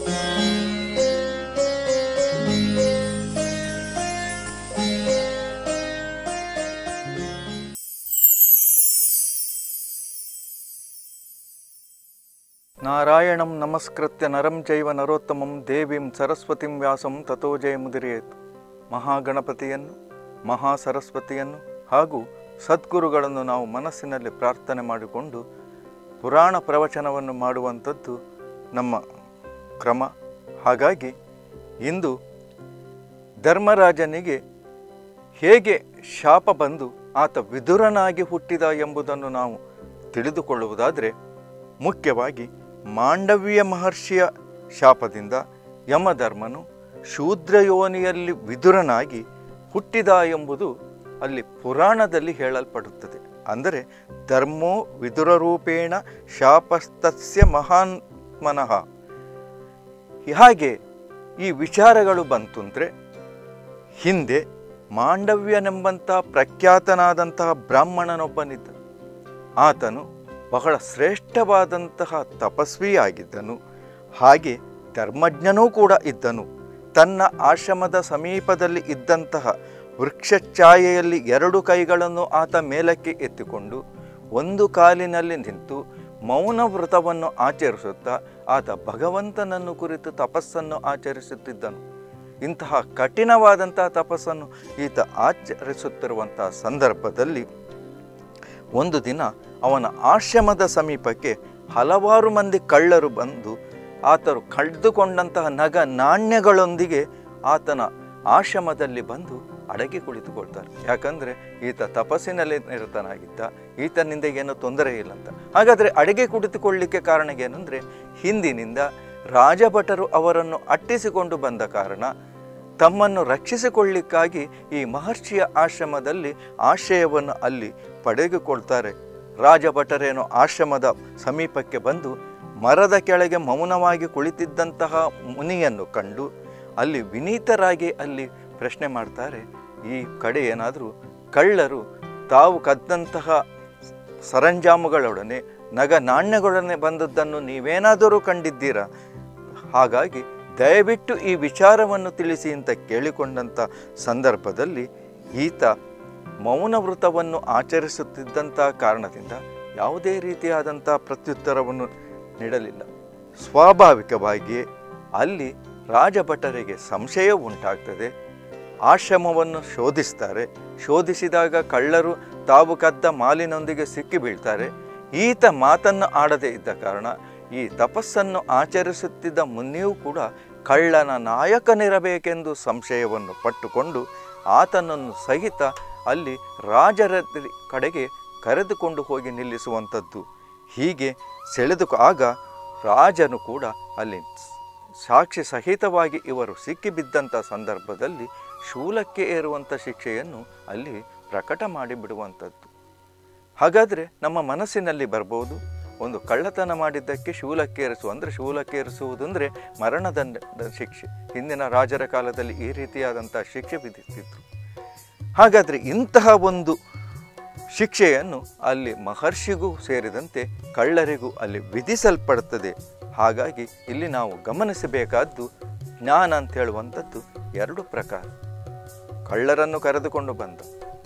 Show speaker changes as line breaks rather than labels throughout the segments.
ನಾರಾಯಣಂ ನಮಸ್ಕೃತ್ಯ ನರಂ ಚೈವ ನರೋತ್ತಮಂ ದೇವಿಂ ಸರಸ್ವತಿಂ ವ್ಯಾಸಂ ತಥೋ ಜಯಮುದಿರೇತ್ ಮಹಾಗಣಪತಿಯನ್ನು ಮಹಾ ಸರಸ್ವತಿಯನ್ನು ಹಾಗೂ ಸದ್ಗುರುಗಳನ್ನು ನಾವು ಮನಸ್ಸಿನಲ್ಲಿ ಪ್ರಾರ್ಥನೆ ಮಾಡಿಕೊಂಡು ಪುರಾಣ ಪ್ರವಚನವನ್ನು ಮಾಡುವಂಥದ್ದು ನಮ್ಮ ಕ್ರಮ ಹಾಗಾಗಿ ಇಂದು ಧರ್ಮರಾಜನಿಗೆ ಹೇಗೆ ಶಾಪ ಬಂದು ಆತ ವಿದುರನಾಗಿ ಹುಟ್ಟಿದ ಎಂಬುದನ್ನು ನಾವು ತಿಳಿದುಕೊಳ್ಳುವುದಾದರೆ ಮುಖ್ಯವಾಗಿ ಮಾಂಡವ್ಯ ಮಹರ್ಷಿಯ ಶಾಪದಿಂದ ಯಮಧರ್ಮನು ಶೂದ್ರಯೋನಿಯಲ್ಲಿ ವಿದುರನಾಗಿ ಹುಟ್ಟಿದ ಎಂಬುದು ಅಲ್ಲಿ ಪುರಾಣದಲ್ಲಿ ಹೇಳಲ್ಪಡುತ್ತದೆ ಅಂದರೆ ಧರ್ಮೋ ವಿದುರರೂಪೇಣ ಶಾಪಸ್ತಸ್ಯ ಮಹಾತ್ಮನಃ ಹಾಗೆ ಈ ವಿಚಾರಗಳು ಬಂತು ಅಂದರೆ ಹಿಂದೆ ಮಾಂಡವ್ಯನೆಂಬಂಥ ಪ್ರಖ್ಯಾತನಾದಂತಹ ಬ್ರಾಹ್ಮಣನೊಬ್ಬನಿದ್ದ ಆತನು ಬಹಳ ಶ್ರೇಷ್ಠವಾದಂತಹ ತಪಸ್ವಿಯಾಗಿದ್ದನು ಹಾಗೆ ಧರ್ಮಜ್ಞನೂ ಕೂಡ ಇದ್ದನು ತನ್ನ ಆಶ್ರಮದ ಸಮೀಪದಲ್ಲಿ ಇದ್ದಂತಹ ವೃಕ್ಷಛಾಯೆಯಲ್ಲಿ ಎರಡು ಕೈಗಳನ್ನು ಆತ ಮೇಲಕ್ಕೆ ಎತ್ತಿಕೊಂಡು ಒಂದು ಕಾಲಿನಲ್ಲಿ ನಿಂತು ಮೌನ ವ್ರತವನ್ನು ಆಚರಿಸುತ್ತಾ ಆತ ಭಗವಂತನನ್ನು ಕುರಿತು ತಪಸ್ಸನ್ನು ಆಚರಿಸುತ್ತಿದ್ದನು ಇಂತಹ ಕಠಿಣವಾದಂತಹ ತಪಸ್ಸನ್ನು ಈತ ಆಚರಿಸುತ್ತಿರುವಂತಹ ಸಂದರ್ಭದಲ್ಲಿ ಒಂದು ದಿನ ಅವನ ಆಶ್ರಮದ ಸಮೀಪಕ್ಕೆ ಹಲವಾರು ಮಂದಿ ಕಳ್ಳರು ಬಂದು ಆತರು ಕಳೆದುಕೊಂಡಂತಹ ನಗ ನಾಣ್ಯಗಳೊಂದಿಗೆ ಆತನ ಆಶ್ರಮದಲ್ಲಿ ಬಂದು ಅಡಗಿ ಕುಳಿತುಕೊಳ್ತಾರೆ ಯಾಕಂದರೆ ಈತ ತಪಸ್ಸಿನಲ್ಲಿ ನಿರತನಾಗಿದ್ದ ಈತನಿಂದ ಏನೂ ತೊಂದರೆ ಇಲ್ಲ ಅಂತ ಹಾಗಾದರೆ ಅಡಿಗೆ ಕುಳಿತುಕೊಳ್ಳಿಕ್ಕೆ ಕಾರಣ ಏನಂದರೆ ಹಿಂದಿನಿಂದ ರಾಜಭಟರು ಅವರನ್ನು ಅಟ್ಟಿಸಿಕೊಂಡು ಬಂದ ಕಾರಣ ತಮ್ಮನ್ನು ರಕ್ಷಿಸಿಕೊಳ್ಳಿಕ್ಕಾಗಿ ಈ ಮಹರ್ಷಿಯ ಆಶ್ರಮದಲ್ಲಿ ಆಶ್ರಯವನ್ನು ಅಲ್ಲಿ ಪಡೆದುಕೊಳ್ತಾರೆ ರಾಜಭಟರೇನು ಆಶ್ರಮದ ಸಮೀಪಕ್ಕೆ ಬಂದು ಮರದ ಕೆಳಗೆ ಮೌನವಾಗಿ ಕುಳಿತಿದ್ದಂತಹ ಮುನಿಯನ್ನು ಕಂಡು ಅಲ್ಲಿ ವಿನೀತರಾಗಿ ಅಲ್ಲಿ ಪ್ರಶ್ನೆ ಮಾಡ್ತಾರೆ ಈ ಕಡೆ ಏನಾದರೂ ಕಳ್ಳರು ತಾವು ಕದ್ದಂತಹ ಸರಂಜಾಮುಗಳೊಡನೆ ನಗ ನಾಣ್ಯಗಳೊಡನೆ ಬಂದದ್ದನ್ನು ನೀವೇನಾದರೂ ಕಂಡಿದ್ದೀರಾ ಹಾಗಾಗಿ ದಯವಿಟ್ಟು ಈ ವಿಚಾರವನ್ನು ತಿಳಿಸಿ ಅಂತ ಕೇಳಿಕೊಂಡಂಥ ಸಂದರ್ಭದಲ್ಲಿ ಈತ ಮೌನ ವ್ರತವನ್ನು ಆಚರಿಸುತ್ತಿದ್ದಂಥ ಕಾರಣದಿಂದ ಯಾವುದೇ ರೀತಿಯಾದಂಥ ಪ್ರತ್ಯುತ್ತರವನ್ನು ನೀಡಲಿಲ್ಲ ಸ್ವಾಭಾವಿಕವಾಗಿಯೇ ಅಲ್ಲಿ ರಾಜಭಟರಿಗೆ ಸಂಶಯ ಉಂಟಾಗ್ತದೆ ಆಶ್ರಮವನ್ನು ಶೋಧಿಸ್ತಾರೆ ಶೋಧಿಸಿದಾಗ ಕಳ್ಳರು ತಾವು ಕದ್ದ ಮಾಲಿನೊಂದಿಗೆ ಸಿಕ್ಕಿ ಬೀಳ್ತಾರೆ ಈತ ಮಾತನ್ನು ಆಡದೇ ಇದ್ದ ಕಾರಣ ಈ ತಪಸ್ಸನ್ನು ಆಚರಿಸುತ್ತಿದ್ದ ಮುನ್ನೆಯೂ ಕೂಡ ಕಳ್ಳನ ನಾಯಕನಿರಬೇಕೆಂದು ಸಂಶಯವನ್ನು ಪಟ್ಟುಕೊಂಡು ಆತನನ್ನು ಸಹಿತ ಅಲ್ಲಿ ರಾಜರ ಕಡೆಗೆ ಕರೆದುಕೊಂಡು ಹೋಗಿ ನಿಲ್ಲಿಸುವಂಥದ್ದು ಹೀಗೆ ಸೆಳೆದು ಆಗ ರಾಜನು ಕೂಡ ಅಲ್ಲಿ ಸಾಕ್ಷಿ ಸಹಿತವಾಗಿ ಇವರು ಸಿಕ್ಕಿಬಿದ್ದಂಥ ಸಂದರ್ಭದಲ್ಲಿ ಶೂಲಕ್ಕೆ ಏರುವಂಥ ಶಿಕ್ಷೆಯನ್ನು ಅಲ್ಲಿ ಪ್ರಕಟ ಮಾಡಿಬಿಡುವಂಥದ್ದು ಹಾಗಾದರೆ ನಮ್ಮ ಮನಸ್ಸಿನಲ್ಲಿ ಬರ್ಬೋದು ಒಂದು ಕಳ್ಳತನ ಮಾಡಿದ್ದಕ್ಕೆ ಶೂಲಕ್ಕೇರಿಸು ಅಂದರೆ ಶೂಲಕ್ಕೇರಿಸುವುದು ಅಂದರೆ ಮರಣದಂಡ ಶಿಕ್ಷೆ ಹಿಂದಿನ ರಾಜರ ಕಾಲದಲ್ಲಿ ಈ ರೀತಿಯಾದಂಥ ಶಿಕ್ಷೆ ವಿಧಿಸಿದ್ರು ಹಾಗಾದರೆ ಇಂತಹ ಒಂದು ಶಿಕ್ಷೆಯನ್ನು ಅಲ್ಲಿ ಮಹರ್ಷಿಗೂ ಸೇರಿದಂತೆ ಕಳ್ಳರಿಗೂ ಅಲ್ಲಿ ವಿಧಿಸಲ್ಪಡುತ್ತದೆ ಹಾಗಾಗಿ ಇಲ್ಲಿ ನಾವು ಗಮನಿಸಬೇಕಾದ್ದು ಜ್ಞಾನ ಅಂತ ಹೇಳುವಂಥದ್ದು ಎರಡು ಪ್ರಕಾರ ಕಳ್ಳರನ್ನು ಕರೆದುಕೊಂಡು ಬಂದ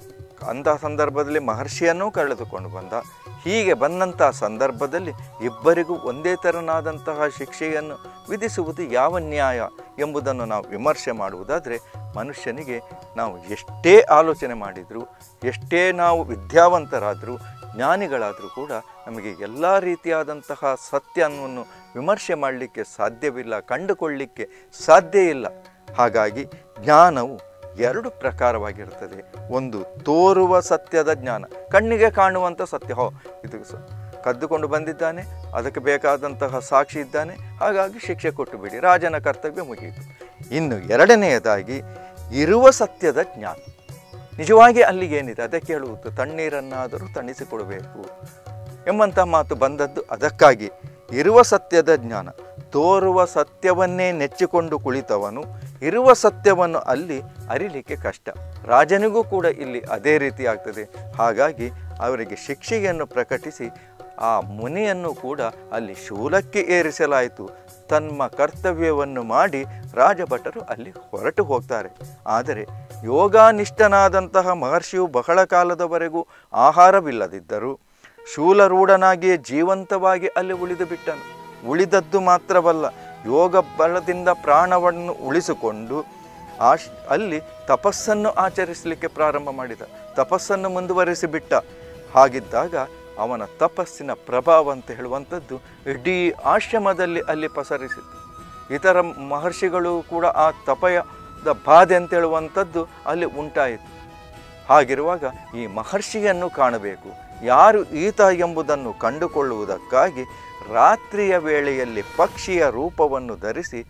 ಅಂತಹ ಸಂದರ್ಭದಲ್ಲಿ ಮಹರ್ಷಿಯನ್ನೂ ಕಳೆದುಕೊಂಡು ಬಂದ ಹೀಗೆ ಬಂದಂತಹ ಸಂದರ್ಭದಲ್ಲಿ ಇಬ್ಬರಿಗೂ ಒಂದೇ ತೆರನಾದಂತಹ ಶಿಕ್ಷೆಯನ್ನು ವಿಧಿಸುವುದು ಯಾವ ನ್ಯಾಯ ಎಂಬುದನ್ನು ನಾವು ವಿಮರ್ಶೆ ಮಾಡುವುದಾದರೆ ಮನುಷ್ಯನಿಗೆ ನಾವು ಎಷ್ಟೇ ಆಲೋಚನೆ ಮಾಡಿದರೂ ಎಷ್ಟೇ ನಾವು ವಿದ್ಯಾವಂತರಾದರೂ ಜ್ಞಾನಿಗಳಾದರೂ ಕೂಡ ನಮಗೆ ಎಲ್ಲ ರೀತಿಯಾದಂತಹ ಸತ್ಯವನ್ನು ವಿಮರ್ಶೆ ಮಾಡಲಿಕ್ಕೆ ಸಾಧ್ಯವಿಲ್ಲ ಕಂಡುಕೊಳ್ಳಲಿಕ್ಕೆ ಸಾಧ್ಯ ಇಲ್ಲ ಹಾಗಾಗಿ ಜ್ಞಾನವು ಎರಡು ಪ್ರಕಾರವಾಗಿರ್ತದೆ ಒಂದು ತೋರುವ ಸತ್ಯದ ಜ್ಞಾನ ಕಣ್ಣಿಗೆ ಕಾಣುವಂಥ ಸತ್ಯ ಹೋ ಇದು ಸ ಕದ್ದುಕೊಂಡು ಬಂದಿದ್ದಾನೆ ಅದಕ್ಕೆ ಬೇಕಾದಂತಹ ಸಾಕ್ಷಿ ಇದ್ದಾನೆ ಹಾಗಾಗಿ ಶಿಕ್ಷೆ ಕೊಟ್ಟು ಬಿಡಿ ರಾಜನ ಕರ್ತವ್ಯ ಮುಗಿಯಿತು ಇನ್ನು ಎರಡನೆಯದಾಗಿ ಇರುವ ಸತ್ಯದ ಜ್ಞಾನ ನಿಜವಾಗಿ ಅಲ್ಲಿಗೆ ಏನಿದೆ ಅದಕ್ಕೆ ಹೇಳುವುದು ತಣ್ಣೀರನ್ನಾದರೂ ತಣಿಸಿಕೊಡಬೇಕು ಎಂಬಂಥ ಮಾತು ಬಂದದ್ದು ಅದಕ್ಕಾಗಿ ಇರುವ ಸತ್ಯದ ಜ್ಞಾನ ತೋರುವ ಸತ್ಯವನ್ನೇ ನೆಚ್ಚಿಕೊಂಡು ಕುಳಿತವನು ಇರುವ ಸತ್ಯವನ್ನು ಅಲ್ಲಿ ಅರಿಲಿಕ್ಕೆ ಕಷ್ಟ ರಾಜನಿಗೂ ಕೂಡ ಇಲ್ಲಿ ಅದೇ ರೀತಿ ಆಗ್ತದೆ ಹಾಗಾಗಿ ಅವರಿಗೆ ಶಿಕ್ಷೆಯನ್ನು ಪ್ರಕಟಿಸಿ ಆ ಮುನಿಯನ್ನು ಕೂಡ ಅಲ್ಲಿ ಶೂಲಕ್ಕೆ ಏರಿಸಲಾಯಿತು ತಮ್ಮ ಕರ್ತವ್ಯವನ್ನು ಮಾಡಿ ರಾಜಭಟರು ಅಲ್ಲಿ ಹೊರಟು ಹೋಗ್ತಾರೆ ಆದರೆ ಯೋಗಾನಿಷ್ಠನಾದಂತಹ ಮಹರ್ಷಿಯು ಬಹಳ ಕಾಲದವರೆಗೂ ಆಹಾರವಿಲ್ಲದಿದ್ದರು ಶೂಲರೂಢನಾಗಿಯೇ ಜೀವಂತವಾಗಿ ಅಲ್ಲಿ ಉಳಿದು ಬಿಟ್ಟನು ಉಳಿದದ್ದು ಮಾತ್ರವಲ್ಲ ಯೋಗ ಬಲದಿಂದ ಪ್ರಾಣವನ್ನು ಉಳಿಸಿಕೊಂಡು ಆಶ್ ಅಲ್ಲಿ ತಪಸ್ಸನ್ನು ಆಚರಿಸಲಿಕ್ಕೆ ಪ್ರಾರಂಭ ಮಾಡಿದ ತಪಸ್ಸನ್ನು ಮುಂದುವರಿಸಿ ಬಿಟ್ಟ ಹಾಗಿದ್ದಾಗ ಅವನ ತಪಸ್ಸಿನ ಪ್ರಭಾವ ಅಂತ ಹೇಳುವಂಥದ್ದು ಇಡೀ ಆಶ್ರಮದಲ್ಲಿ ಅಲ್ಲಿ ಪಸರಿಸಿತು ಇತರ ಮಹರ್ಷಿಗಳು ಕೂಡ ಆ ತಪಯದ ಬಾಧೆ ಅಂತ ಹೇಳುವಂಥದ್ದು ಅಲ್ಲಿ ಉಂಟಾಯಿತು ಹಾಗಿರುವಾಗ ಈ ಮಹರ್ಷಿಯನ್ನು ಕಾಣಬೇಕು ಯಾರು ಈತ ಎಂಬುದನ್ನು ಕಂಡುಕೊಳ್ಳುವುದಕ್ಕಾಗಿ ರಾತ್ರಿಯ ವೇಳೆಯಲ್ಲಿ ಪಕ್ಷಿಯ ರೂಪವನ್ನು ಧರಿಸಿ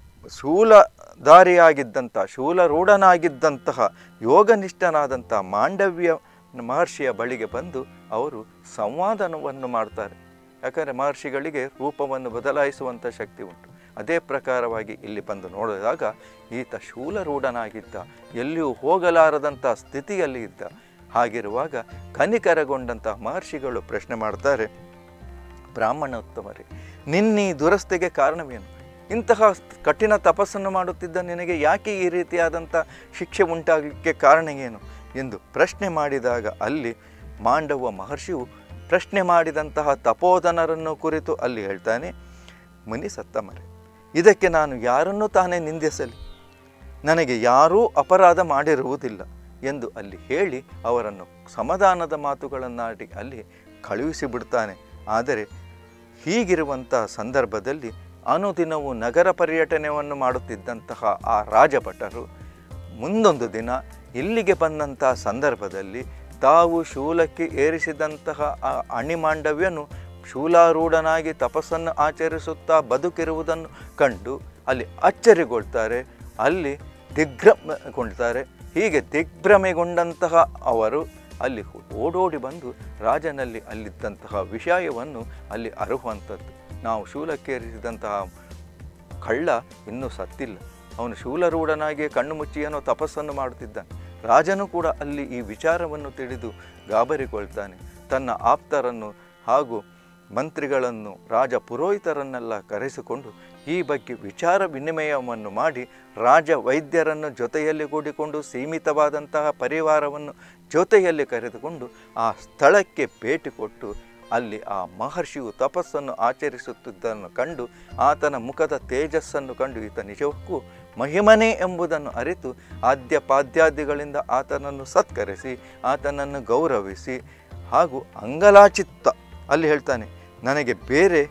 ಶೂಲಧಾರಿಯಾಗಿದ್ದಂಥ ಶೂಲರೂಢನಾಗಿದ್ದಂತಹ ಯೋಗನಿಷ್ಠನಾದಂಥ ಮಾಂಡವ್ಯ ಮಹರ್ಷಿಯ ಬಳಿಗೆ ಬಂದು ಅವರು ಸಂವಾದನವನ್ನು ಮಾಡ್ತಾರೆ ಯಾಕಂದರೆ ಮಹರ್ಷಿಗಳಿಗೆ ರೂಪವನ್ನು ಬದಲಾಯಿಸುವಂಥ ಶಕ್ತಿ ಉಂಟು ಅದೇ ಪ್ರಕಾರವಾಗಿ ಇಲ್ಲಿ ಬಂದು ನೋಡಿದಾಗ ಈತ ಶೂಲರೂಢನಾಗಿದ್ದ ಎಲ್ಲಿಯೂ ಹೋಗಲಾರದಂಥ ಸ್ಥಿತಿಯಲ್ಲಿ ಇದ್ದ ಹಾಗಿರುವಾಗ ಕನಿಕರಗೊಂಡಂಥ ಮಹರ್ಷಿಗಳು ಪ್ರಶ್ನೆ ಮಾಡ್ತಾರೆ ಬ್ರಾಹ್ಮಣೋತ್ತಮರೇ ನಿನ್ನೀ ದುರಸ್ತಿಗೆ ಕಾರಣವೇನು ಇಂತಹ ಕಠಿಣ ತಪಸ್ಸನ್ನು ಮಾಡುತ್ತಿದ್ದ ನಿನಗೆ ಯಾಕೆ ಈ ರೀತಿಯಾದಂಥ ಶಿಕ್ಷೆ ಉಂಟಾಗಲಿಕ್ಕೆ ಕಾರಣ ಏನು ಎಂದು ಪ್ರಶ್ನೆ ಮಾಡಿದಾಗ ಅಲ್ಲಿ ಮಾಂಡವ ಮಹರ್ಷಿಯು ಪ್ರಶ್ನೆ ಮಾಡಿದಂತಹ ತಪೋಧನರನ್ನು ಕುರಿತು ಅಲ್ಲಿ ಹೇಳ್ತಾನೆ ಮುನಿ ಸತ್ತಮರೆ ಇದಕ್ಕೆ ನಾನು ಯಾರನ್ನೂ ತಾನೇ ನಿಂದಿಸಲಿ ನನಗೆ ಯಾರೂ ಅಪರಾಧ ಮಾಡಿರುವುದಿಲ್ಲ ಎಂದು ಅಲ್ಲಿ ಹೇಳಿ ಅವರನ್ನು ಸಮಾಧಾನದ ಮಾತುಗಳನ್ನಾಡಿ ಅಲ್ಲಿ ಕಳುಹಿಸಿ ಬಿಡ್ತಾನೆ ಆದರೆ ಹೀಗಿರುವಂಥ ಸಂದರ್ಭದಲ್ಲಿ ಅನುದಿನವೂ ನಗರ ಪರ್ಯಟನೆಯನ್ನು ಮಾಡುತ್ತಿದ್ದಂತಹ ಆ ರಾಜಭಟರು ಮುಂದೊಂದು ದಿನ ಇಲ್ಲಿಗೆ ಬಂದಂಥ ಸಂದರ್ಭದಲ್ಲಿ ತಾವು ಶೂಲಕ್ಕೆ ಏರಿಸಿದಂತಹ ಆ ಅಣಿಮಾಂಡವ್ಯನು ಶೂಲಾರೂಢನಾಗಿ ತಪಸ್ಸನ್ನು ಆಚರಿಸುತ್ತಾ ಬದುಕಿರುವುದನ್ನು ಕಂಡು ಅಲ್ಲಿ ಅಚ್ಚರಿಗೊಳ್ತಾರೆ ಅಲ್ಲಿ ದಿಗ್ಭ್ರಮೆಗೊಳ್ತಾರೆ ಹೀಗೆ ದಿಗ್ಭ್ರಮೆಗೊಂಡಂತಹ ಅವರು ಅಲ್ಲಿ ಓಡೋಡಿ ಬಂದು ರಾಜನಲ್ಲಿ ಅಲ್ಲಿದ್ದಂತಹ ವಿಷಯವನ್ನು ಅಲ್ಲಿ ಅರುಹುವಂಥದ್ದು ನಾವು ಶೂಲಕ್ಕೇರಿಸಿದಂತಹ ಕಳ್ಳ ಇನ್ನೂ ಸತ್ತಿಲ್ಲ ಅವನು ಶೂಲರೂಢನಾಗಿಯೇ ಕಣ್ಣು ಮುಚ್ಚಿ ಏನೋ ತಪಸ್ಸನ್ನು ಮಾಡುತ್ತಿದ್ದಾನೆ ರಾಜನು ಕೂಡ ಅಲ್ಲಿ ಈ ವಿಚಾರವನ್ನು ತಿಳಿದು ಗಾಬರಿಗೊಳ್ತಾನೆ ತನ್ನ ಆಪ್ತರನ್ನು ಹಾಗೂ ಮಂತ್ರಿಗಳನ್ನು ರಾಜ ಪುರೋಹಿತರನ್ನೆಲ್ಲ ಕರೆಸಿಕೊಂಡು ಈ ಬಗ್ಗೆ ವಿಚಾರ ವಿನಿಮಯವನ್ನು ಮಾಡಿ ರಾಜ ವೈದ್ಯರನ್ನು ಜೊತೆಯಲ್ಲಿ ಕೂಡಿಕೊಂಡು ಸೀಮಿತವಾದಂತಹ ಪರಿವಾರವನ್ನು ಜೊತೆಯಲ್ಲಿ ಕರೆದುಕೊಂಡು ಆ ಸ್ಥಳಕ್ಕೆ ಭೇಟಿ ಕೊಟ್ಟು ಅಲ್ಲಿ ಆ ಮಹರ್ಷಿಯು ತಪಸ್ಸನ್ನು ಆಚರಿಸುತ್ತಿದ್ದನ್ನು ಕಂಡು ಆತನ ಮುಖದ ತೇಜಸ್ಸನ್ನು ಕಂಡು ಈತ ನಿಜಕ್ಕೂ ಮಹಿಮನೆ ಎಂಬುದನ್ನು ಅರಿತು ಆದ್ಯ ಪಾದ್ಯಾದಿಗಳಿಂದ ಆತನನ್ನು ಸತ್ಕರಿಸಿ ಆತನನ್ನು ಗೌರವಿಸಿ ಹಾಗೂ ಅಂಗಲಾಚಿತ್ತ ಅಲ್ಲಿ ಹೇಳ್ತಾನೆ ನನಗೆ ಬೇರೆ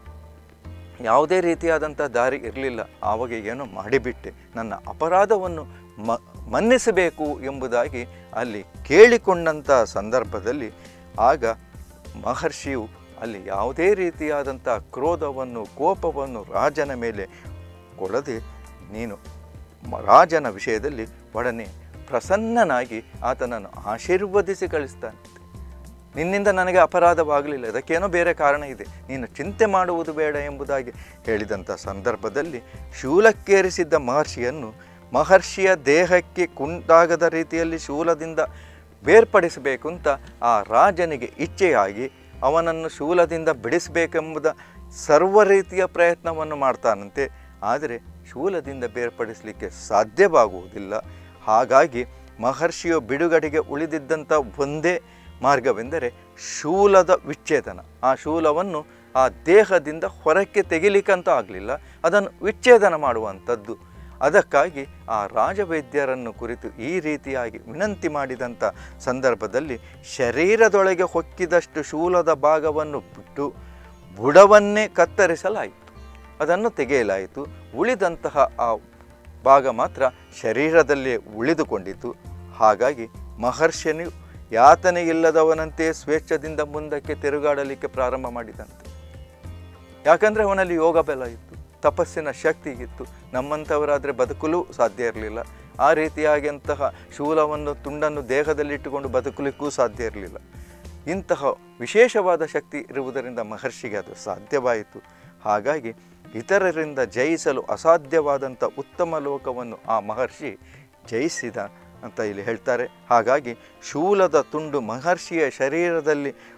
ಯಾವುದೇ ರೀತಿಯಾದಂಥ ದಾರಿ ಇರಲಿಲ್ಲ ಆವಾಗ ಏನೋ ಮಾಡಿಬಿಟ್ಟೆ ನನ್ನ ಅಪರಾಧವನ್ನು ಮ ಮನ್ನಿಸಬೇಕು ಎಂಬುದಾಗಿ ಅಲ್ಲಿ ಕೇಳಿಕೊಂಡಂಥ ಸಂದರ್ಭದಲ್ಲಿ ಆಗ ಮಹರ್ಷಿಯು ಅಲ್ಲಿ ಯಾವುದೇ ರೀತಿಯಾದಂಥ ಕ್ರೋಧವನ್ನು ಕೋಪವನ್ನು ರಾಜನ ಮೇಲೆ ಕೊಡದೆ ನೀನು ಮ- ರಾಜನ ವಿಷಯದಲ್ಲಿ ಒಡನೆ ಪ್ರಸನ್ನನಾಗಿ ಆತನನ್ನು ಆಶೀರ್ವದಿಸಿ ಕಳಿಸ್ತಾನೆ ನಿನ್ನಿಂದ ನನಗೆ ಅಪರಾಧವಾಗಲಿಲ್ಲ ಇದಕ್ಕೇನೋ ಬೇರೆ ಕಾರಣ ಇದೆ ನೀನು ಚಿಂತೆ ಮಾಡುವುದು ಬೇಡ ಎಂಬುದಾಗಿ ಹೇಳಿದಂಥ ಸಂದರ್ಭದಲ್ಲಿ ಶೂಲಕ್ಕೇರಿಸಿದ್ದ ಮಹರ್ಷಿಯನ್ನು ಮಹರ್ಷಿಯ ದೇಹಕ್ಕೆ ಕುಂಟಾಗದ ರೀತಿಯಲ್ಲಿ ಶೂಲದಿಂದ ಬೇರ್ಪಡಿಸಬೇಕು ಅಂತ ಆ ರಾಜನಿಗೆ ಇಚ್ಛೆಯಾಗಿ ಅವನನ್ನು ಶೂಲದಿಂದ ಬಿಡಿಸಬೇಕೆಂಬುದ ಸರ್ವ ರೀತಿಯ ಪ್ರಯತ್ನವನ್ನು ಮಾಡ್ತಾನಂತೆ ಆದರೆ ಶೂಲದಿಂದ ಬೇರ್ಪಡಿಸಲಿಕ್ಕೆ ಸಾಧ್ಯವಾಗುವುದಿಲ್ಲ ಹಾಗಾಗಿ ಮಹರ್ಷಿಯು ಬಿಡುಗಡೆಗೆ ಉಳಿದಿದ್ದಂಥ ಒಂದೇ ಮಾರ್ಗವೆಂದರೆ ಶೂಲದ ವಿಚ್ಛೇದನ ಆ ಶೂಲವನ್ನು ಆ ದೇಹದಿಂದ ಹೊರಕ್ಕೆ ತೆಗಿಲಿಕ್ಕಂತೂ ಆಗಲಿಲ್ಲ ಅದನ್ನು ವಿಚ್ಛೇದನ ಮಾಡುವಂಥದ್ದು ಅದಕ್ಕಾಗಿ ಆ ರಾಜವೈದ್ಯರನ್ನು ಕುರಿತು ಈ ರೀತಿಯಾಗಿ ವಿನಂತಿ ಮಾಡಿದಂಥ ಸಂದರ್ಭದಲ್ಲಿ ಶರೀರದೊಳಗೆ ಹೊಕ್ಕಿದಷ್ಟು ಶೂಲದ ಭಾಗವನ್ನು ಬಿಟ್ಟು ಬುಡವನ್ನೇ ಕತ್ತರಿಸಲಾಯಿತು ಅದನ್ನು ತೆಗೆಯಲಾಯಿತು ಉಳಿದಂತಹ ಆ ಭಾಗ ಮಾತ್ರ ಶರೀರದಲ್ಲೇ ಉಳಿದುಕೊಂಡಿತು ಹಾಗಾಗಿ ಮಹರ್ಷಿಯನು ಯಾತನೆ ಇಲ್ಲದವನಂತೆ ಸ್ವೇಚ್ಛದಿಂದ ಮುಂದಕ್ಕೆ ತಿರುಗಾಡಲಿಕ್ಕೆ ಪ್ರಾರಂಭ ಮಾಡಿದಂತೆ ಯಾಕಂದರೆ ಅವನಲ್ಲಿ ಯೋಗ ಬಲ ಇತ್ತು ತಪಸ್ಸಿನ ಶಕ್ತಿ ಇತ್ತು ನಮ್ಮಂಥವರಾದರೆ ಬದುಕಲು ಸಾಧ್ಯ ಇರಲಿಲ್ಲ ಆ ರೀತಿಯಾಗಿಂತಹ ಶೂಲವನ್ನು ತುಂಡನ್ನು ದೇಹದಲ್ಲಿಟ್ಟುಕೊಂಡು ಬದುಕಲಿಕ್ಕೂ ಸಾಧ್ಯ ಇರಲಿಲ್ಲ ಇಂತಹ ವಿಶೇಷವಾದ ಶಕ್ತಿ ಇರುವುದರಿಂದ ಮಹರ್ಷಿಗೆ ಅದು ಸಾಧ್ಯವಾಯಿತು ಹಾಗಾಗಿ ಇತರರಿಂದ ಜಯಿಸಲು ಅಸಾಧ್ಯವಾದಂಥ ಉತ್ತಮ ಲೋಕವನ್ನು ಆ ಮಹರ್ಷಿ ಜಯಿಸಿದ ಅಂತ ಇಲ್ಲಿ ಹೇಳ್ತಾರೆ ಹಾಗಾಗಿ ಶೂಲದ ತುಂಡು ಮಹರ್ಷಿಯ ಶರೀರದಲ್ಲಿ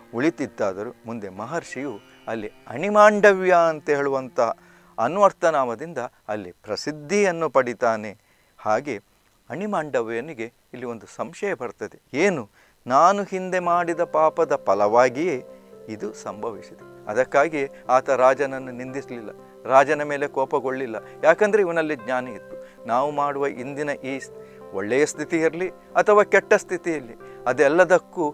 ಉಳಿತಿತ್ತಾದರೂ ಮುಂದೆ ಮಹರ್ಷಿಯು ಅಲ್ಲಿ ಅಣಿಮಾಂಡವ್ಯ ಅಂತ ಹೇಳುವಂಥ ಅನ್ವರ್ಥನಾಮದಿಂದ ಅಲ್ಲಿ ಪ್ರಸಿದ್ಧಿಯನ್ನು ಪಡಿತಾನೆ ಹಾಗೆ ಅಣಿಮಾಂಡವ್ಯನಿಗೆ ಇಲ್ಲಿ ಒಂದು ಸಂಶಯ ಬರ್ತದೆ ಏನು ನಾನು ಹಿಂದೆ ಮಾಡಿದ ಪಾಪದ ಫಲವಾಗಿಯೇ ಇದು ಸಂಭವಿಸಿದೆ ಅದಕ್ಕಾಗಿ ಆತ ರಾಜನನ್ನು ನಿಂದಿಸಲಿಲ್ಲ ರಾಜನ ಮೇಲೆ ಕೋಪಗೊಳ್ಳಿಲ್ಲ ಯಾಕಂದರೆ ಇವನಲ್ಲಿ ಜ್ಞಾನ ಇತ್ತು ನಾವು ಮಾಡುವ ಇಂದಿನ ಈ ಸ್- ಒಳ್ಳೆಯ ಸ್ಥಿತಿ ಇರಲಿ ಅಥವಾ ಕೆಟ್ಟ ಸ್ಥಿತಿಯಲ್ಲಿ ಅದೆಲ್ಲದಕ್ಕೂ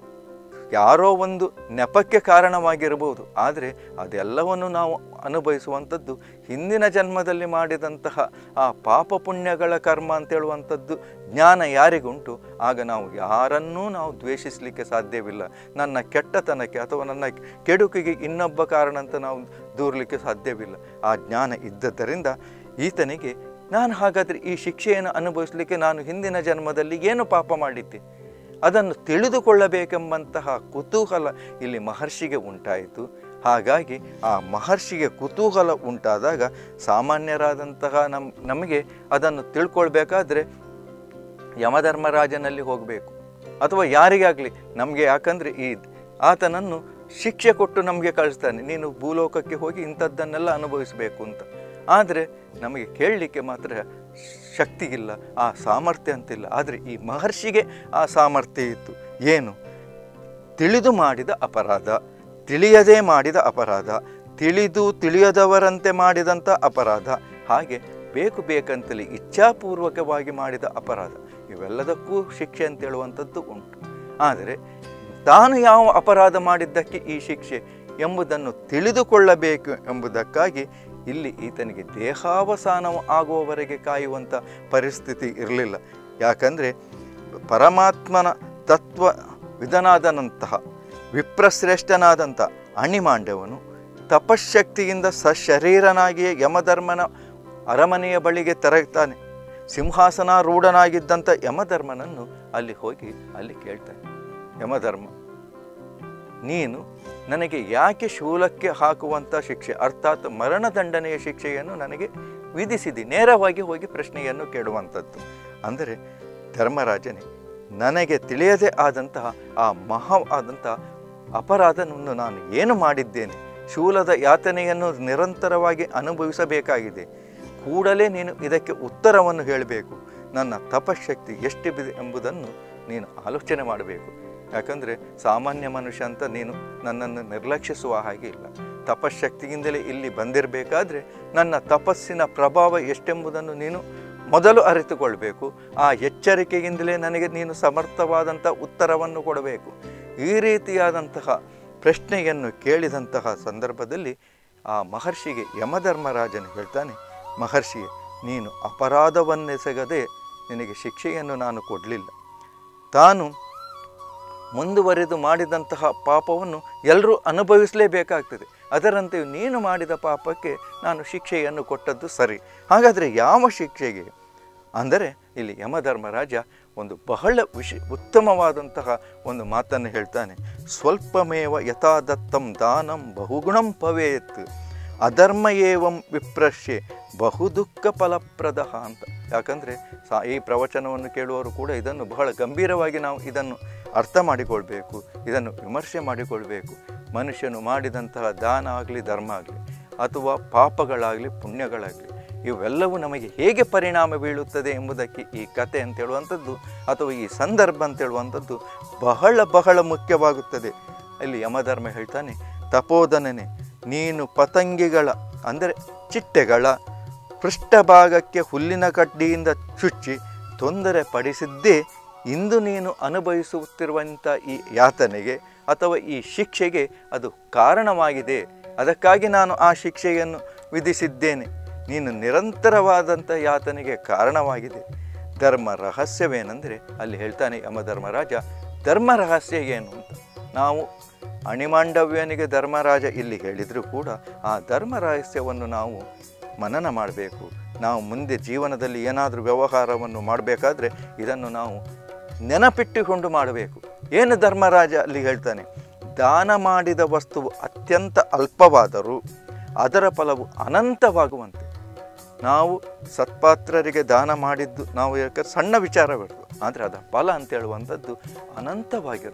ಯಾರೋ ಒಂದು ನೆಪಕ್ಕೆ ಕಾರಣವಾಗಿರಬಹುದು ಆದರೆ ಅದೆಲ್ಲವನ್ನು ನಾವು ಅನುಭವಿಸುವಂಥದ್ದು ಹಿಂದಿನ ಜನ್ಮದಲ್ಲಿ ಮಾಡಿದಂತಹ ಆ ಪಾಪ ಪುಣ್ಯಗಳ ಕರ್ಮ ಅಂತೇಳುವಂಥದ್ದು ಜ್ಞಾನ ಯಾರಿಗುಂಟು ಆಗ ನಾವು ಯಾರನ್ನೂ ನಾವು ದ್ವೇಷಿಸಲಿಕ್ಕೆ ಸಾಧ್ಯವಿಲ್ಲ ನನ್ನ ಕೆಟ್ಟತನಕ್ಕೆ ಅಥವಾ ನನ್ನ ಕೆಡುಕಿಗೆ ಇನ್ನೊಬ್ಬ ಕಾರಣ ಅಂತ ನಾವು ದೂರಲಿಕ್ಕೆ ಸಾಧ್ಯವಿಲ್ಲ ಆ ಜ್ಞಾನ ಇದ್ದದ್ದರಿಂದ ಈತನಿಗೆ ನಾನು ಹಾಗಾದರೆ ಈ ಶಿಕ್ಷೆಯನ್ನು ಅನುಭವಿಸಲಿಕ್ಕೆ ನಾನು ಹಿಂದಿನ ಜನ್ಮದಲ್ಲಿ ಏನು ಪಾಪ ಮಾಡಿದ್ದೆ ಅದನ್ನು ತಿಳಿದುಕೊಳ್ಳಬೇಕೆಂಬಂತಹ ಕುತೂಹಲ ಇಲ್ಲಿ ಮಹರ್ಷಿಗೆ ಉಂಟಾಯಿತು ಹಾಗಾಗಿ ಆ ಮಹರ್ಷಿಗೆ ಕುತೂಹಲ ಉಂಟಾದಾಗ ಸಾಮಾನ್ಯರಾದಂತಹ ನಮ್ ನಮಗೆ ಅದನ್ನು ತಿಳ್ಕೊಳ್ಬೇಕಾದ್ರೆ ಯಮಧರ್ಮರಾಜನಲ್ಲಿ ಹೋಗಬೇಕು ಅಥವಾ ಯಾರಿಗಾಗಲಿ ನಮಗೆ ಯಾಕಂದರೆ ಈ ಆತನನ್ನು ಶಿಕ್ಷೆ ಕೊಟ್ಟು ನಮಗೆ ಕಳಿಸ್ತಾನೆ ನೀನು ಭೂಲೋಕಕ್ಕೆ ಹೋಗಿ ಇಂಥದ್ದನ್ನೆಲ್ಲ ಅನುಭವಿಸಬೇಕು ಅಂತ ಆದರೆ ನಮಗೆ ಕೇಳಲಿಕ್ಕೆ ಮಾತ್ರ ಶಕ್ತಿ ಇಲ್ಲ ಆ ಸಾಮರ್ಥ್ಯ ಅಂತಿಲ್ಲ ಆದರೆ ಈ ಮಹರ್ಷಿಗೆ ಆ ಸಾಮರ್ಥ್ಯ ಇತ್ತು ಏನು ತಿಳಿದು ಮಾಡಿದ ಅಪರಾಧ ತಿಳಿಯದೇ ಮಾಡಿದ ಅಪರಾಧ ತಿಳಿದು ತಿಳಿಯದವರಂತೆ ಮಾಡಿದಂಥ ಅಪರಾಧ ಹಾಗೆ ಬೇಕು ಬೇಕಂತಲೇ ಇಚ್ಛಾಪೂರ್ವಕವಾಗಿ ಮಾಡಿದ ಅಪರಾಧ ಇವೆಲ್ಲದಕ್ಕೂ ಶಿಕ್ಷೆ ಅಂತ ಹೇಳುವಂಥದ್ದು ಉಂಟು ಆದರೆ ತಾನು ಯಾವ ಅಪರಾಧ ಮಾಡಿದ್ದಕ್ಕೆ ಈ ಶಿಕ್ಷೆ ಎಂಬುದನ್ನು ತಿಳಿದುಕೊಳ್ಳಬೇಕು ಎಂಬುದಕ್ಕಾಗಿ ಇಲ್ಲಿ ಈತನಿಗೆ ದೇಹಾವಸಾನ ಆಗುವವರೆಗೆ ಕಾಯುವಂಥ ಪರಿಸ್ಥಿತಿ ಇರಲಿಲ್ಲ ಯಾಕಂದರೆ ಪರಮಾತ್ಮನ ತತ್ವ ವಿಧನಾದನಂತಹ ವಿಪ್ರಶ್ರೇಷ್ಠನಾದಂಥ ಅಣಿಮಾಂಡವನು ತಪಶ್ಶಕ್ತಿಯಿಂದ ಸಶರೀರನಾಗಿಯೇ ಯಮಧರ್ಮನ ಅರಮನೆಯ ಬಳಿಗೆ ತೆರಗ್ತಾನೆ ಸಿಂಹಾಸನಾರೂಢನಾಗಿದ್ದಂಥ ಯಮಧರ್ಮನನ್ನು ಅಲ್ಲಿ ಹೋಗಿ ಅಲ್ಲಿ ಕೇಳ್ತಾನೆ ಯಮಧರ್ಮ ನೀನು ನನಗೆ ಯಾಕೆ ಶೂಲಕ್ಕೆ ಹಾಕುವಂಥ ಶಿಕ್ಷೆ ಅರ್ಥಾತ್ ಮರಣದಂಡನೆಯ ಶಿಕ್ಷೆಯನ್ನು ನನಗೆ ವಿಧಿಸಿದಿ ನೇರವಾಗಿ ಹೋಗಿ ಪ್ರಶ್ನೆಯನ್ನು ಕೇಳುವಂಥದ್ದು ಅಂದರೆ ಧರ್ಮರಾಜನೇ ನನಗೆ ತಿಳಿಯದೇ ಆದಂತಹ ಆ ಮಹಾ ಆದಂತಹ ಅಪರಾಧವನ್ನು ನಾನು ಏನು ಮಾಡಿದ್ದೇನೆ ಶೂಲದ ಯಾತನೆಯನ್ನು ನಿರಂತರವಾಗಿ ಅನುಭವಿಸಬೇಕಾಗಿದೆ ಕೂಡಲೇ ನೀನು ಇದಕ್ಕೆ ಉತ್ತರವನ್ನು ಹೇಳಬೇಕು ನನ್ನ ತಪಶಕ್ತಿ ಎಷ್ಟಿದೆ ಎಂಬುದನ್ನು ನೀನು ಆಲೋಚನೆ ಮಾಡಬೇಕು ಯಾಕಂದರೆ ಸಾಮಾನ್ಯ ಮನುಷ್ಯ ಅಂತ ನೀನು ನನ್ನನ್ನು ನಿರ್ಲಕ್ಷಿಸುವ ಹಾಗೆ ಇಲ್ಲ ತಪಶಕ್ತಿಯಿಂದಲೇ ಇಲ್ಲಿ ಬಂದಿರಬೇಕಾದ್ರೆ ನನ್ನ ತಪಸ್ಸಿನ ಪ್ರಭಾವ ಎಷ್ಟೆಂಬುದನ್ನು ನೀನು ಮೊದಲು ಅರಿತುಕೊಳ್ಬೇಕು ಆ ಎಚ್ಚರಿಕೆಯಿಂದಲೇ ನನಗೆ ನೀನು ಸಮರ್ಥವಾದಂಥ ಉತ್ತರವನ್ನು ಕೊಡಬೇಕು ಈ ರೀತಿಯಾದಂತಹ ಪ್ರಶ್ನೆಯನ್ನು ಕೇಳಿದಂತಹ ಸಂದರ್ಭದಲ್ಲಿ ಆ ಮಹರ್ಷಿಗೆ ಯಮಧರ್ಮರಾಜನು ಹೇಳ್ತಾನೆ ಮಹರ್ಷಿಯೇ ನೀನು ಅಪರಾಧವನ್ನೆಸಗದೆ ನಿನಗೆ ಶಿಕ್ಷೆಯನ್ನು ನಾನು ಕೊಡಲಿಲ್ಲ ತಾನು ಮುಂದುವರೆದು ಮಾಡಿದಂತಹ ಪಾಪವನ್ನು ಎಲ್ಲರೂ ಅನುಭವಿಸಲೇಬೇಕಾಗ್ತದೆ ಅದರಂತೆ ನೀನು ಮಾಡಿದ ಪಾಪಕ್ಕೆ ನಾನು ಶಿಕ್ಷೆಯನ್ನು ಕೊಟ್ಟದ್ದು ಸರಿ ಹಾಗಾದರೆ ಯಾವ ಶಿಕ್ಷೆಗೆ ಅಂದರೆ ಇಲ್ಲಿ ಯಮಧರ್ಮರಾಜ ಒಂದು ಬಹಳ ವಿಶ ಉತ್ತಮವಾದಂತಹ ಒಂದು ಮಾತನ್ನು ಹೇಳ್ತಾನೆ ಸ್ವಲ್ಪಮೇವ ಯಥಾದತ್ತಂ ದಾನಂ ಬಹುಗುಣಂ ಭವೇತ್ ಅಧರ್ಮ ಏವಂ ವಿಪ್ರಶ್ಯೆ ಬಹುದುಃಖ ಫಲಪ್ರದ ಅಂತ ಯಾಕಂದರೆ ಸಾ ಈ ಪ್ರವಚನವನ್ನು ಕೇಳುವವರು ಕೂಡ ಇದನ್ನು ಬಹಳ ಗಂಭೀರವಾಗಿ ನಾವು ಇದನ್ನು ಅರ್ಥ ಮಾಡಿಕೊಳ್ಬೇಕು ಇದನ್ನು ವಿಮರ್ಶೆ ಮಾಡಿಕೊಳ್ಬೇಕು ಮನುಷ್ಯನು ಮಾಡಿದಂತಹ ದಾನ ಆಗಲಿ ಧರ್ಮ ಆಗಲಿ ಅಥವಾ ಪಾಪಗಳಾಗಲಿ ಪುಣ್ಯಗಳಾಗಲಿ ಇವೆಲ್ಲವೂ ನಮಗೆ ಹೇಗೆ ಪರಿಣಾಮ ಬೀಳುತ್ತದೆ ಎಂಬುದಕ್ಕೆ ಈ ಕತೆ ಅಂತ ಹೇಳುವಂಥದ್ದು ಅಥವಾ ಈ ಸಂದರ್ಭ ಅಂತ ಹೇಳುವಂಥದ್ದು ಬಹಳ ಬಹಳ ಮುಖ್ಯವಾಗುತ್ತದೆ ಇಲ್ಲಿ ಯಮಧರ್ಮ ಹೇಳ್ತಾನೆ ತಪೋದನನೆ ನೀನು ಪತಂಗಿಗಳ ಅಂದರೆ ಚಿಟ್ಟೆಗಳ ಪೃಷ್ಠಭಾಗಕ್ಕೆ ಹುಲ್ಲಿನ ಕಡ್ಡಿಯಿಂದ ಚುಚ್ಚಿ ತೊಂದರೆ ಪಡಿಸಿದ್ದೇ ಇಂದು ನೀನು ಅನುಭವಿಸುತ್ತಿರುವಂಥ ಈ ಯಾತನೆಗೆ ಅಥವಾ ಈ ಶಿಕ್ಷೆಗೆ ಅದು ಕಾರಣವಾಗಿದೆ ಅದಕ್ಕಾಗಿ ನಾನು ಆ ಶಿಕ್ಷೆಯನ್ನು ವಿಧಿಸಿದ್ದೇನೆ ನೀನು ನಿರಂತರವಾದಂಥ ಯಾತನೆಗೆ ಕಾರಣವಾಗಿದೆ ಧರ್ಮ ರಹಸ್ಯವೇನೆಂದರೆ ಅಲ್ಲಿ ಹೇಳ್ತಾನೆ ಯಮಧರ್ಮರಾಜ ಧರ್ಮ ರಹಸ್ಯ ಏನು ಅಂತ ನಾವು ಅಣಿಮಾಂಡವ್ಯನಿಗೆ ಧರ್ಮರಾಜ ಇಲ್ಲಿ ಹೇಳಿದರೂ ಕೂಡ ಆ ಧರ್ಮ ರಹಸ್ಯವನ್ನು ನಾವು ಮನನ ಮಾಡಬೇಕು ನಾವು ಮುಂದೆ ಜೀವನದಲ್ಲಿ ಏನಾದರೂ ವ್ಯವಹಾರವನ್ನು ಮಾಡಬೇಕಾದ್ರೆ ಇದನ್ನು ನಾವು ನೆನಪಿಟ್ಟುಕೊಂಡು ಮಾಡಬೇಕು ಏನು ಧರ್ಮರಾಜ ಅಲ್ಲಿ ಹೇಳ್ತಾನೆ ದಾನ ಮಾಡಿದ ವಸ್ತುವು ಅತ್ಯಂತ ಅಲ್ಪವಾದರೂ ಅದರ ಫಲವು ಅನಂತವಾಗುವಂತೆ ನಾವು ಸತ್ಪಾತ್ರರಿಗೆ ದಾನ ಮಾಡಿದ್ದು ನಾವು ಯಾಕೆ ಸಣ್ಣ ವಿಚಾರವಿರ್ತದೆ ಆದರೆ ಅದರ ಫಲ ಅಂತ ಹೇಳುವಂಥದ್ದು ಅನಂತವಾಗಿರ್ತದೆ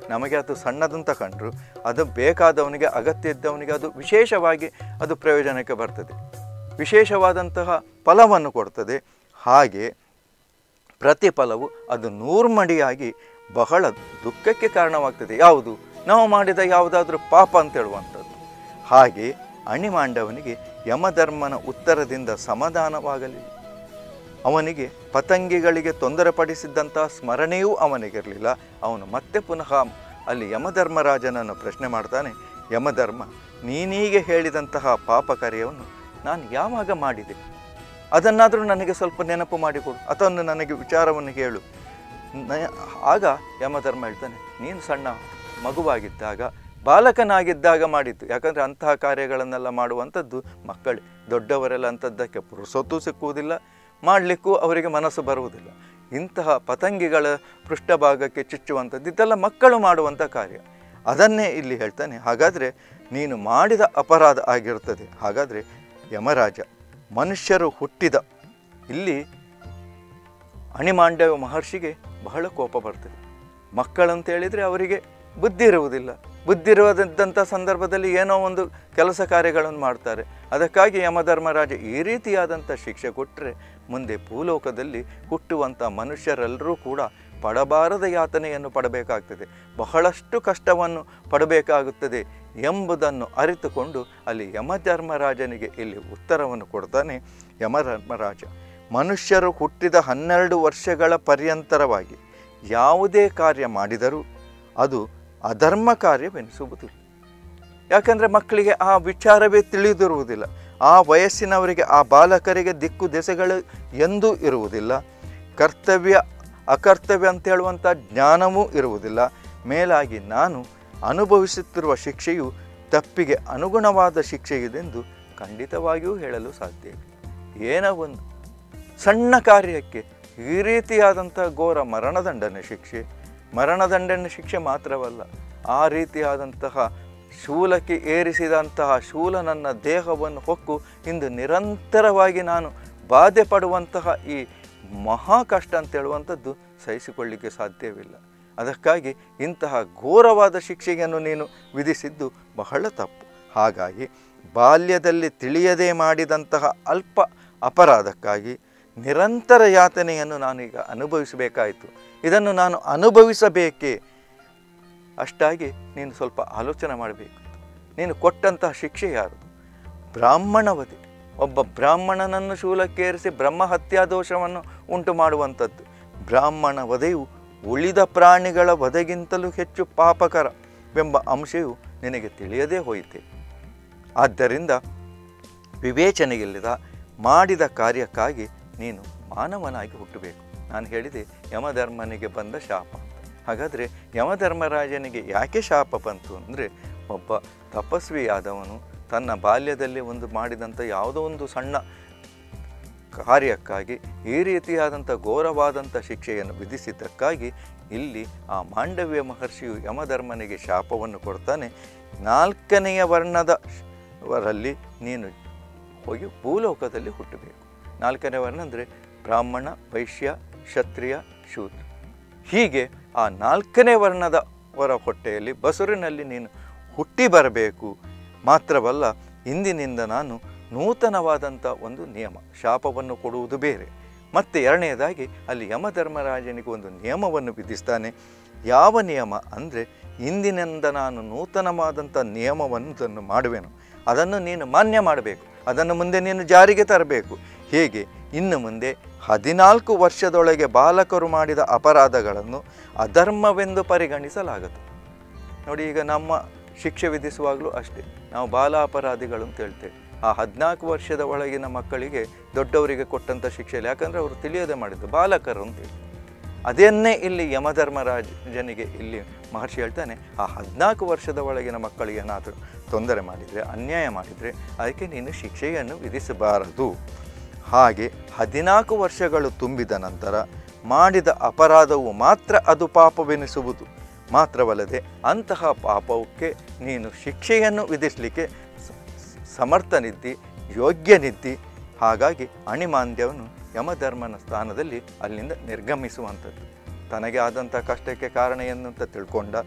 ನಮಗೆ ಅದು ಸಣ್ಣದಂತ ಕಂಡ್ರು ಅದು ಬೇಕಾದವನಿಗೆ ಅಗತ್ಯ ಇದ್ದವನಿಗೆ ಅದು ವಿಶೇಷವಾಗಿ ಅದು ಪ್ರಯೋಜನಕ್ಕೆ ಬರ್ತದೆ ವಿಶೇಷವಾದಂತಹ ಫಲವನ್ನು ಕೊಡ್ತದೆ ಹಾಗೆ ಪ್ರತಿಫಲವು ಅದು ನೂರ್ಮಡಿಯಾಗಿ ಬಹಳ ದುಃಖಕ್ಕೆ ಕಾರಣವಾಗ್ತದೆ ಯಾವುದು ನಾವು ಮಾಡಿದ ಯಾವುದಾದ್ರೂ ಪಾಪ ಅಂತ ಹೇಳುವಂಥದ್ದು ಹಾಗೆ ಅಣಿಮಾಂಡವನಿಗೆ ಯಮಧರ್ಮನ ಉತ್ತರದಿಂದ ಸಮಾಧಾನವಾಗಲಿಲ್ಲ ಅವನಿಗೆ ಪತಂಗಿಗಳಿಗೆ ತೊಂದರೆಪಡಿಸಿದ್ದಂತಹ ಸ್ಮರಣೆಯೂ ಅವನಿಗಿರಲಿಲ್ಲ ಅವನು ಮತ್ತೆ ಪುನಃ ಅಲ್ಲಿ ಯಮಧರ್ಮರಾಜನನ್ನು ಪ್ರಶ್ನೆ ಮಾಡ್ತಾನೆ ಯಮಧರ್ಮ ನೀನೀಗೆ ಹೇಳಿದಂತಹ ಪಾಪ ಕಾರ್ಯವನ್ನು ನಾನು ಯಾವಾಗ ಮಾಡಿದೆ ಅದನ್ನಾದರೂ ನನಗೆ ಸ್ವಲ್ಪ ನೆನಪು ಮಾಡಿಕೊಡು ಅಥವಾ ನನಗೆ ವಿಚಾರವನ್ನು ಹೇಳು ನ- ಆಗ ಯಮಧರ್ಮ ಹೇಳ್ತಾನೆ ನೀನು ಸಣ್ಣ ಮಗುವಾಗಿದ್ದಾಗ ಬಾಲಕನಾಗಿದ್ದಾಗ ಮಾಡಿದ್ದು ಯಾಕಂದರೆ ಅಂತಹ ಕಾರ್ಯಗಳನ್ನೆಲ್ಲ ಮಾಡುವಂಥದ್ದು ಮಕ್ಕಳೇ ದೊಡ್ಡವರೆಲ್ಲ ಅಂಥದ್ದಕ್ಕೆ ಪುರುಸೊತ್ತು ಸಿಕ್ಕುವುದಿಲ್ಲ ಮಾಡಲಿಕ್ಕೂ ಅವರಿಗೆ ಮನಸ್ಸು ಬರುವುದಿಲ್ಲ ಇಂತಹ ಪತಂಗಿಗಳ ಪೃಷ್ಠಭಾಗಕ್ಕೆ ಚುಚ್ಚುವಂಥದ್ದು ಇದೆಲ್ಲ ಮಕ್ಕಳು ಮಾಡುವಂಥ ಕಾರ್ಯ ಅದನ್ನೇ ಇಲ್ಲಿ ಹೇಳ್ತಾನೆ ಹಾಗಾದರೆ ನೀನು ಮಾಡಿದ ಅಪರಾಧ ಆಗಿರುತ್ತದೆ ಹಾಗಾದರೆ ಯಮರಾಜ ಮನುಷ್ಯರು ಹುಟ್ಟಿದ ಇಲ್ಲಿ ಅಣಿಮಾಂಡವ ಮಹರ್ಷಿಗೆ ಬಹಳ ಕೋಪ ಬರ್ತದೆ ಮಕ್ಕಳಂತ ಹೇಳಿದರೆ ಅವರಿಗೆ ಬುದ್ಧಿ ಇರುವುದಿಲ್ಲ ಬುದ್ಧಿ ಇರುವುದಂಥ ಸಂದರ್ಭದಲ್ಲಿ ಏನೋ ಒಂದು ಕೆಲಸ ಕಾರ್ಯಗಳನ್ನು ಮಾಡ್ತಾರೆ ಅದಕ್ಕಾಗಿ ಯಮಧರ್ಮರಾಜ ಈ ರೀತಿಯಾದಂಥ ಶಿಕ್ಷೆ ಕೊಟ್ಟರೆ ಮುಂದೆ ಭೂಲೋಕದಲ್ಲಿ ಹುಟ್ಟುವಂಥ ಮನುಷ್ಯರೆಲ್ಲರೂ ಕೂಡ ಪಡಬಾರದ ಯಾತನೆಯನ್ನು ಪಡಬೇಕಾಗ್ತದೆ ಬಹಳಷ್ಟು ಕಷ್ಟವನ್ನು ಪಡಬೇಕಾಗುತ್ತದೆ ಎಂಬುದನ್ನು ಅರಿತುಕೊಂಡು ಅಲ್ಲಿ ಯಮಧರ್ಮರಾಜನಿಗೆ ಇಲ್ಲಿ ಉತ್ತರವನ್ನು ಕೊಡ್ತಾನೆ ಯಮಧರ್ಮರಾಜ ಮನುಷ್ಯರು ಹುಟ್ಟಿದ ಹನ್ನೆರಡು ವರ್ಷಗಳ ಪರ್ಯಂತರವಾಗಿ ಯಾವುದೇ ಕಾರ್ಯ ಮಾಡಿದರೂ ಅದು ಅಧರ್ಮ ಕಾರ್ಯವೆನಿಸುವುದಿಲ್ಲ ಯಾಕಂದರೆ ಮಕ್ಕಳಿಗೆ ಆ ವಿಚಾರವೇ ತಿಳಿದಿರುವುದಿಲ್ಲ ಆ ವಯಸ್ಸಿನವರಿಗೆ ಆ ಬಾಲಕರಿಗೆ ದಿಕ್ಕು ದೆಸೆಗಳು ಎಂದೂ ಇರುವುದಿಲ್ಲ ಕರ್ತವ್ಯ ಅಕರ್ತವ್ಯ ಅಂತ ಹೇಳುವಂಥ ಜ್ಞಾನವೂ ಇರುವುದಿಲ್ಲ ಮೇಲಾಗಿ ನಾನು ಅನುಭವಿಸುತ್ತಿರುವ ಶಿಕ್ಷೆಯು ತಪ್ಪಿಗೆ ಅನುಗುಣವಾದ ಶಿಕ್ಷೆಯಿದೆಂದು ಖಂಡಿತವಾಗಿಯೂ ಹೇಳಲು ಸಾಧ್ಯ ಇಲ್ಲ ಏನೋ ಒಂದು ಸಣ್ಣ ಕಾರ್ಯಕ್ಕೆ ಈ ರೀತಿಯಾದಂಥ ಘೋರ ಮರಣದಂಡನೆ ಶಿಕ್ಷೆ ಮರಣದಂಡನೆ ಶಿಕ್ಷೆ ಮಾತ್ರವಲ್ಲ ಆ ರೀತಿಯಾದಂತಹ ಶೂಲಕ್ಕೆ ಏರಿಸಿದಂತಹ ಶೂಲ ನನ್ನ ದೇಹವನ್ನು ಹೊಕ್ಕು ಇಂದು ನಿರಂತರವಾಗಿ ನಾನು ಬಾಧೆ ಪಡುವಂತಹ ಈ ಮಹಾ ಕಷ್ಟ ಅಂತ ಹೇಳುವಂಥದ್ದು ಸಹಿಸಿಕೊಳ್ಳಿಕ್ಕೆ ಸಾಧ್ಯವಿಲ್ಲ ಅದಕ್ಕಾಗಿ ಇಂತಹ ಘೋರವಾದ ಶಿಕ್ಷೆಯನ್ನು ನೀನು ವಿಧಿಸಿದ್ದು ಬಹಳ ತಪ್ಪು ಹಾಗಾಗಿ ಬಾಲ್ಯದಲ್ಲಿ ತಿಳಿಯದೇ ಮಾಡಿದಂತಹ ಅಲ್ಪ ಅಪರಾಧಕ್ಕಾಗಿ ನಿರಂತರ ಯಾತನೆಯನ್ನು ನಾನೀಗ ಅನುಭವಿಸಬೇಕಾಯಿತು ಇದನ್ನು ನಾನು ಅನುಭವಿಸಬೇಕೇ ಅಷ್ಟಾಗಿ ನೀನು ಸ್ವಲ್ಪ ಆಲೋಚನೆ ಮಾಡಬೇಕು ನೀನು ಕೊಟ್ಟಂತಹ ಶಿಕ್ಷೆ ಯಾರದು ಬ್ರಾಹ್ಮಣವಧೆ ಒಬ್ಬ ಬ್ರಾಹ್ಮಣನನ್ನು ಶೂಲಕ್ಕೇರಿಸಿ ಬ್ರಹ್ಮ ಹತ್ಯಾ ದೋಷವನ್ನು ಉಂಟು ಮಾಡುವಂಥದ್ದು ಬ್ರಾಹ್ಮಣ ವಧೆಯು ಉಳಿದ ಪ್ರಾಣಿಗಳ ವಧೆಗಿಂತಲೂ ಹೆಚ್ಚು ಪಾಪಕರವೆಂಬ ಅಂಶವು ನಿನಗೆ ತಿಳಿಯದೇ ಹೋಯಿತೆ ಆದ್ದರಿಂದ ವಿವೇಚನೆಯಿಲ್ಲದ ಮಾಡಿದ ಕಾರ್ಯಕ್ಕಾಗಿ ನೀನು ಮಾನವನಾಗಿ ಹುಟ್ಟಬೇಕು ನಾನು ಹೇಳಿದೆ ಯಮಧರ್ಮನಿಗೆ ಬಂದ ಶಾಪ ಅಂತ ಹಾಗಾದರೆ ಯಮಧರ್ಮರಾಜನಿಗೆ ಯಾಕೆ ಶಾಪ ಬಂತು ಅಂದರೆ ಒಬ್ಬ ತಪಸ್ವಿಯಾದವನು ತನ್ನ ಬಾಲ್ಯದಲ್ಲಿ ಒಂದು ಮಾಡಿದಂಥ ಯಾವುದೋ ಒಂದು ಸಣ್ಣ ಕಾರ್ಯಕ್ಕಾಗಿ ಈ ರೀತಿಯಾದಂಥ ಘೋರವಾದಂಥ ಶಿಕ್ಷೆಯನ್ನು ವಿಧಿಸಿದ್ದಕ್ಕಾಗಿ ಇಲ್ಲಿ ಆ ಮಾಂಡವ್ಯ ಮಹರ್ಷಿಯು ಯಮಧರ್ಮನಿಗೆ ಶಾಪವನ್ನು ಕೊಡ್ತಾನೆ ನಾಲ್ಕನೆಯ ವರ್ಣದ ವರಲ್ಲಿ ನೀನು ಹೋಗಿ ಭೂಲೋಕದಲ್ಲಿ ಹುಟ್ಟಬೇಕು ನಾಲ್ಕನೇ ವರ್ಣ ಅಂದರೆ ಬ್ರಾಹ್ಮಣ ವೈಶ್ಯ ಕ್ಷತ್ರಿಯ ಶೂದ್ರ ಹೀಗೆ ಆ ನಾಲ್ಕನೇ ವರ್ಣದವರ ಹೊಟ್ಟೆಯಲ್ಲಿ ಬಸುರಿನಲ್ಲಿ ನೀನು ಹುಟ್ಟಿ ಬರಬೇಕು ಮಾತ್ರವಲ್ಲ ಇಂದಿನಿಂದ ನಾನು ನೂತನವಾದಂಥ ಒಂದು ನಿಯಮ ಶಾಪವನ್ನು ಕೊಡುವುದು ಬೇರೆ ಮತ್ತು ಎರಡನೆಯದಾಗಿ ಅಲ್ಲಿ ಯಮಧರ್ಮರಾಜನಿಗೆ ಒಂದು ನಿಯಮವನ್ನು ವಿಧಿಸ್ತಾನೆ ಯಾವ ನಿಯಮ ಅಂದರೆ ಇಂದಿನಿಂದ ನಾನು ನೂತನವಾದಂಥ ನಿಯಮವನ್ನು ಮಾಡುವೆನು ಅದನ್ನು ನೀನು ಮಾನ್ಯ ಮಾಡಬೇಕು ಅದನ್ನು ಮುಂದೆ ನೀನು ಜಾರಿಗೆ ತರಬೇಕು ಹೇಗೆ ಇನ್ನು ಮುಂದೆ ಹದಿನಾಲ್ಕು ವರ್ಷದೊಳಗೆ ಬಾಲಕರು ಮಾಡಿದ ಅಪರಾಧಗಳನ್ನು ಅಧರ್ಮವೆಂದು ಪರಿಗಣಿಸಲಾಗದು ನೋಡಿ ಈಗ ನಮ್ಮ ಶಿಕ್ಷೆ ವಿಧಿಸುವಾಗಲೂ ಅಷ್ಟೇ ನಾವು ಬಾಲ ಅಪರಾಧಿಗಳು ಅಂತ ಹೇಳ್ತೇವೆ ಆ ಹದಿನಾಲ್ಕು ವರ್ಷದ ಒಳಗಿನ ಮಕ್ಕಳಿಗೆ ದೊಡ್ಡವರಿಗೆ ಕೊಟ್ಟಂಥ ಶಿಕ್ಷೆಯಲ್ಲಿ ಯಾಕಂದರೆ ಅವರು ತಿಳಿಯದೆ ಮಾಡಿದ್ದು ಬಾಲಕರು ಅಂತೇಳಿ ಅದನ್ನೇ ಇಲ್ಲಿ ಯಮಧರ್ಮರಾಜನಿಗೆ ಇಲ್ಲಿ ಮಹರ್ಷಿ ಹೇಳ್ತಾನೆ ಆ ಹದಿನಾಲ್ಕು ವರ್ಷದ ಒಳಗಿನ ಮಕ್ಕಳಿಗೆ ಏನಾದರೂ ತೊಂದರೆ ಮಾಡಿದರೆ ಅನ್ಯಾಯ ಮಾಡಿದರೆ ಅದಕ್ಕೆ ನೀನು ಶಿಕ್ಷೆಯನ್ನು ವಿಧಿಸಬಾರದು ಹಾಗೆ ಹದಿನಾಲ್ಕು ವರ್ಷಗಳು ತುಂಬಿದ ನಂತರ ಮಾಡಿದ ಅಪರಾಧವು ಮಾತ್ರ ಅದು ಪಾಪವೆನಿಸುವುದು ಮಾತ್ರವಲ್ಲದೆ ಅಂತಹ ಪಾಪಕ್ಕೆ ನೀನು ಶಿಕ್ಷೆಯನ್ನು ವಿಧಿಸಲಿಕ್ಕೆ ಸ- ಸಮರ್ಥನಿದ್ದಿ ಯೋಗ್ಯನಿದ್ದಿ ಹಾಗಾಗಿ ಅಣಿಮಾಂದ್ಯವನ್ನು ಯಮಧರ್ಮನ ಸ್ಥಾನದಲ್ಲಿ ಅಲ್ಲಿಂದ ನಿರ್ಗಮಿಸುವಂಥದ್ದು ತನಗೆ ಆದಂಥ ಕಷ್ಟಕ್ಕೆ ಕಾರಣ ಏನು ಅಂತ ತಿಳ್ಕೊಂಡ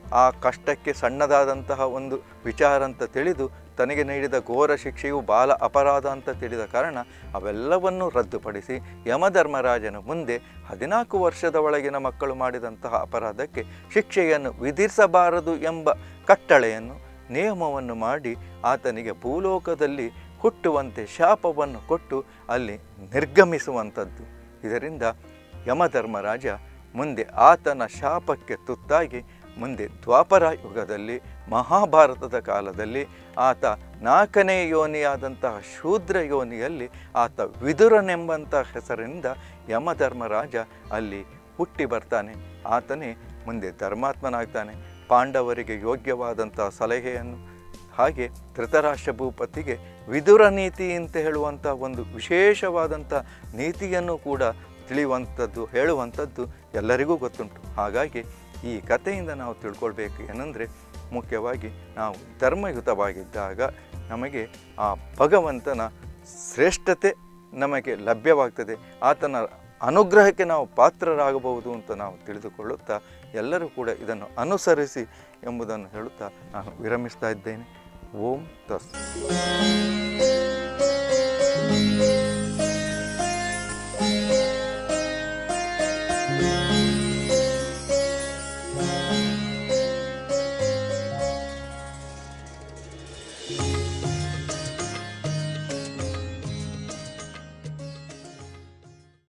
ಆ ಕಷ್ಟಕ್ಕೆ ಸಣ್ಣದಾದಂತಹ ಒಂದು ವಿಚಾರ ಅಂತ ತಿಳಿದು ತನಗೆ ನೀಡಿದ ಘೋರ ಶಿಕ್ಷೆಯು ಬಾಲ ಅಪರಾಧ ಅಂತ ತಿಳಿದ ಕಾರಣ ಅವೆಲ್ಲವನ್ನೂ ರದ್ದುಪಡಿಸಿ ಯಮಧರ್ಮರಾಜನ ಮುಂದೆ ಹದಿನಾಲ್ಕು ವರ್ಷದ ಒಳಗಿನ ಮಕ್ಕಳು ಮಾಡಿದಂತಹ ಅಪರಾಧಕ್ಕೆ ಶಿಕ್ಷೆಯನ್ನು ವಿಧಿಸಬಾರದು ಎಂಬ ಕಟ್ಟಳೆಯನ್ನು ನಿಯಮವನ್ನು ಮಾಡಿ ಆತನಿಗೆ ಭೂಲೋಕದಲ್ಲಿ ಹುಟ್ಟುವಂತೆ ಶಾಪವನ್ನು ಕೊಟ್ಟು ಅಲ್ಲಿ ನಿರ್ಗಮಿಸುವಂಥದ್ದು ಇದರಿಂದ ಯಮಧರ್ಮರಾಜ ಮುಂದೆ ಆತನ ಶಾಪಕ್ಕೆ ತುತ್ತಾಗಿ ಮುಂದೆ ದ್ವಾಪರ ಯುಗದಲ್ಲಿ ಮಹಾಭಾರತದ ಕಾಲದಲ್ಲಿ ಆತ ನಾಲ್ಕನೇ ಯೋನಿಯಾದಂತಹ ಶೂದ್ರ ಯೋನಿಯಲ್ಲಿ ಆತ ವಿದುರನೆಂಬಂಥ ಹೆಸರಿನಿಂದ ಯಮಧರ್ಮರಾಜ ಅಲ್ಲಿ ಹುಟ್ಟಿ ಬರ್ತಾನೆ ಆತನೇ ಮುಂದೆ ಧರ್ಮಾತ್ಮನಾಗ್ತಾನೆ ಪಾಂಡವರಿಗೆ ಯೋಗ್ಯವಾದಂತಹ ಸಲಹೆಯನ್ನು ಹಾಗೆ ಧೃತರಾಷ್ಟ್ರ ಭೂಪತಿಗೆ ವಿದುರ ನೀತಿ ಅಂತ ಹೇಳುವಂಥ ಒಂದು ವಿಶೇಷವಾದಂಥ ನೀತಿಯನ್ನು ಕೂಡ ತಿಳಿಯುವಂಥದ್ದು ಹೇಳುವಂಥದ್ದು ಎಲ್ಲರಿಗೂ ಗೊತ್ತುಂಟು ಹಾಗಾಗಿ ಈ ಕಥೆಯಿಂದ ನಾವು ತಿಳ್ಕೊಳ್ಬೇಕು ಏನಂದರೆ ಮುಖ್ಯವಾಗಿ ನಾವು ಧರ್ಮಯುತವಾಗಿದ್ದಾಗ ನಮಗೆ ಆ ಭಗವಂತನ ಶ್ರೇಷ್ಠತೆ ನಮಗೆ ಲಭ್ಯವಾಗ್ತದೆ ಆತನ ಅನುಗ್ರಹಕ್ಕೆ ನಾವು ಪಾತ್ರರಾಗಬಹುದು ಅಂತ ನಾವು ತಿಳಿದುಕೊಳ್ಳುತ್ತಾ ಎಲ್ಲರೂ ಕೂಡ ಇದನ್ನು ಅನುಸರಿಸಿ ಎಂಬುದನ್ನು ಹೇಳುತ್ತಾ ನಾನು ವಿರಮಿಸ್ತಾ ಇದ್ದೇನೆ ಓಂ ತಸ್